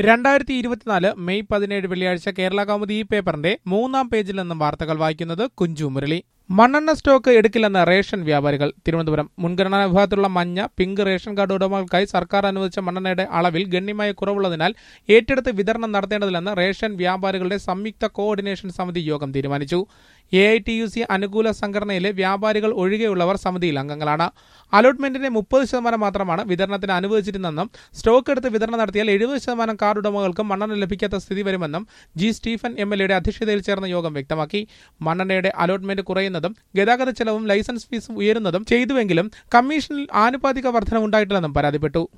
രണ്ടായിരത്തി ഇരുപത്തിനാല് മെയ് പതിനേഴ് വെള്ളിയാഴ്ച കേരള കൗമുദി ഈ പേപ്പറിന്റെ മൂന്നാം പേജിൽ നിന്നും വാർത്തകൾ വായിക്കുന്നത് കുഞ്ചു മുരളി മണ്ണെണ്ണ സ്റ്റോക്ക് എടുക്കില്ലെന്ന് റേഷൻ വ്യാപാരികൾ തിരുവനന്തപുരം മുൻഗണനാ വിഭാഗത്തിലുള്ള മഞ്ഞ പിങ്ക് റേഷൻ കാർഡ് ഉടമകൾക്കായി സർക്കാർ അനുവദിച്ച മണ്ണെണ്ണയുടെ അളവിൽ ഗണ്യമായ കുറവുള്ളതിനാൽ ഏറ്റെടുത്ത് വിതരണം നടത്തേണ്ടതില്ലെന്ന് റേഷൻ വ്യാപാരികളുടെ സംയുക്ത കോർഡിനേഷൻ സമിതി യോഗം തീരുമാനിച്ചു A I T U C അനുകൂല സംഘടനയിലെ വ്യാപാരികൾ ഒഴികെയുള്ളവർ സമിതിയിൽ അംഗങ്ങളാണ് അലോട്ട്മെന്റിന്റെ മുപ്പത് ശതമാനം മാത്രമാണ് വിതരണത്തിന് അനുവദിച്ചിരുന്നെന്നും സ്റ്റോക്ക് എടുത്ത് വിതരണം നടത്തിയാൽ എഴുപത് ശതമാനം കാർഡ് ഉടമകൾക്കും മണ്ണെണ്ണ ലഭിക്കാത്ത സ്ഥിതി വരുമെന്നും ജി സ്റ്റീഫൻ എം എൽ എയുടെ അധ്യക്ഷതയിൽ ചേർന്ന യോഗം വ്യക്തമാക്കി മണ്ണെണ്ണയുടെ അലോട്ട്മെന്റ് കുറയുന്നതും ഗതാഗത ചെലവും ലൈസൻസ് ഫീസും ഉയരുന്നതും ചെയ്തുവെങ്കിലും കമ്മീഷനിൽ ആനുപാതിക വർധന ഉണ്ടായിട്ടില്ലെന്നും പരാതിപ്പെട്ടു